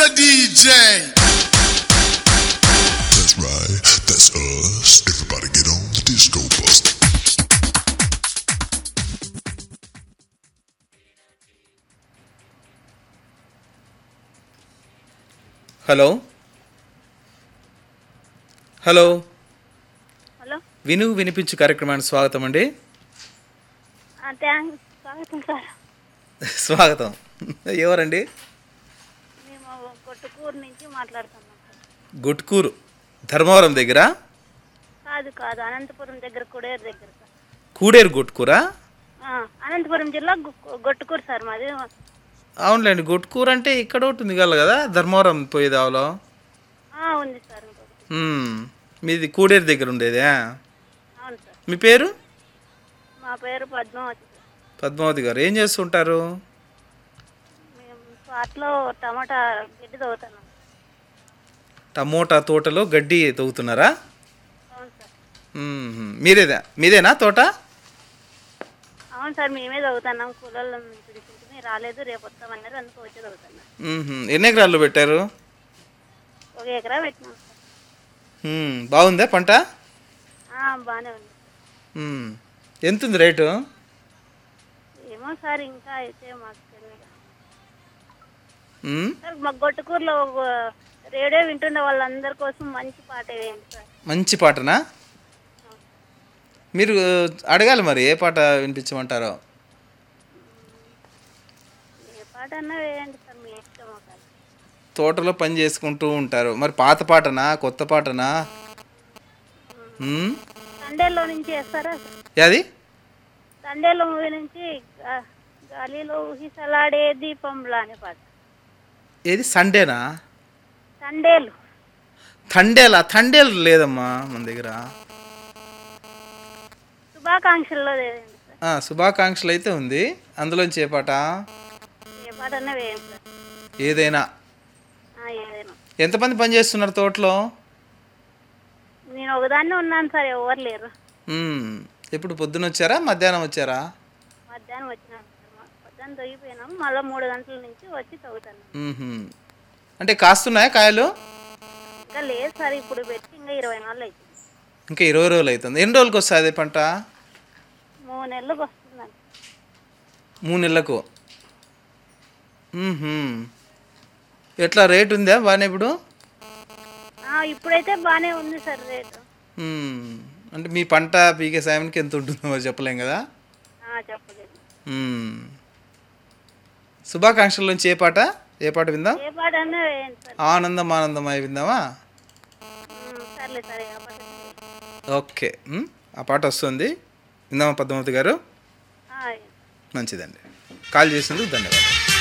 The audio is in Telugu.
the DJ. That's right, that's us. Everybody get on the disco bus. Hello hello hello విను వినిపించు కార్యక్రమానికి స్వాగతం అండి థ్యాంక్స్ స్వాగతం సార్ స్వాగతం ఎవరండి మేము కొట్టుకూరు నుంచి మాట్లాడుతున్నాం సార్ గుట్కూరు ధర్మవరం దగ్గర కాదు కాదు అనంతపురం దగ్గర కుడేరు దగ్గర సార్ కూడేరు గుట్కూరా ఆ, అనంతపురం జిల్లా గు- గొట్టుకూరు సార్ మాది అవునులేండి గుట్కూరు అంటే ఇక్కడ ఒకటి ఉంది కదా కదా ధర్మవరం పోయేదావలో ఆ, ఉంది సార్ ఇంకొకటి మ్మ్. మీది కూడేరు దగ్గర ఉండేదే అవును సార్ మీ పేరు మా పేరు పద్మావతి సార్ పద్మావతి గారు ఏం చేస్తుంటారు మేము పాటలో టమాటా గడ్డి తవ్వుతున్నాం టమోటా తోటలో గడ్డి తవ్వుతున్నారా అవును సార్ మ్మ్. మీరేదా మీదేనా తోట అవును సార్ మేమే చదువుతున్నాం కూలల్లో పిలిచింటే రాలేదు రేపు వస్తామన్నారు అందుకు వచ్చి చదువుతున్నాం మ్మ్. ఎన్ని ఎకరాల్లో పెట్టారు ఒక ఎకరా పెట్టినాం సార్ మ్మ్. బాగుందా పంట ఆ, బాగానే ఉంది మ్మ్. ఎంత ఉంది రేటు ఏమో సార్ ఇంకా అయితే మాకు తెలియదు మ్మ్. సార్ మా గొట్టుకూరులో ఒక రేడియో వింటున్న వాళ్ళందరి కోసం మంచి పాట వేయండి సార్ మంచి పాటనా మీరు అడగాలి మరి ఏ పాట వినిపించమంటారో ఏ పాట అన్నా వేయండి సార్ మీ ఇష్టం ఒకటి తోటలో పని చేసుకుంటూ ఉంటారు మరి పాత పాటనా కొత్త పాటనా మ్మ్? సండేలో నుంచి వేస్తారా సార్ అది సండేలో మూవీ నుంచి గా- గాలిలో ఊహిసలాడే దీపంలా అనే పాట ఏది సండేనా సండేలు థండేలా థండేలు లేదమ్మా మన దగ్గర శుభాకాంక్షల్లో వేయండి సార్ ఆ, శుభాకాంక్షలు అయితే ఉంది అందులోంచి ఏ పాట ఏ పాట అన్నా వేయండి సార్ ఏదైనా ఆ, ఏదైనా ఎంతమంది పని చేస్తున్నారు తోటలో నేను ఒకదాన్నే ఉన్నాను సార్ ఎవరు లేరు మ్మ్. ఎప్పుడు పొద్దున వచ్చారా మధ్యాహ్నం వచ్చారా మధ్యాహ్నం వచ్చినాను సార్ మ- మధ్యాహ్నం తొగిపోయినాము మళ్ళీ మూడు గంటల నుంచి వచ్చి తవ్వుతాను మ్మ్హ్మ్. అంటే కాస్తున్నాయా కాయలు ఇంకా లేదు సార్ ఇప్పుడు పెట్టి ఇంకా ఇరవై నాలుగు అవుతుంది ఇంకా ఇరవై రోజులు అవుతుంది ఎన్ని రోజులకి వస్తుంది అదే పంట మూడు నెలలకు వస్తుందండి మూడు నెలలకు మ్మ్హ్మ్. ఎట్లా రేట్ ఉందా బాగానే ఇప్పుడు ఆ, ఇప్పుడైతే బాగానే ఉంది సార్ రేటు మ్మ్. అంటే మీ పంట పీకే సాయానికి ఎంత ఉంటుందో మరి చెప్పలేం కదా ఆ, చెప్పలేదు మ్మ్. శుభాకాంక్షల నుంచి ఏ పాట ఏ పాట విందాం ఏ పాట అన్నా వేయండి సార్ ఆనందం ఆనందమై విందామా ఉమ్, సర్లే సరే ఆ పాట వేయండి. ఓకే మ్మ్. ఆ పాట వస్తుంది విందామా పద్మావతి గారు ఆ, వేయండి. మంచిదండి కాల్ చేసినందుకు ధన్యవాదాలు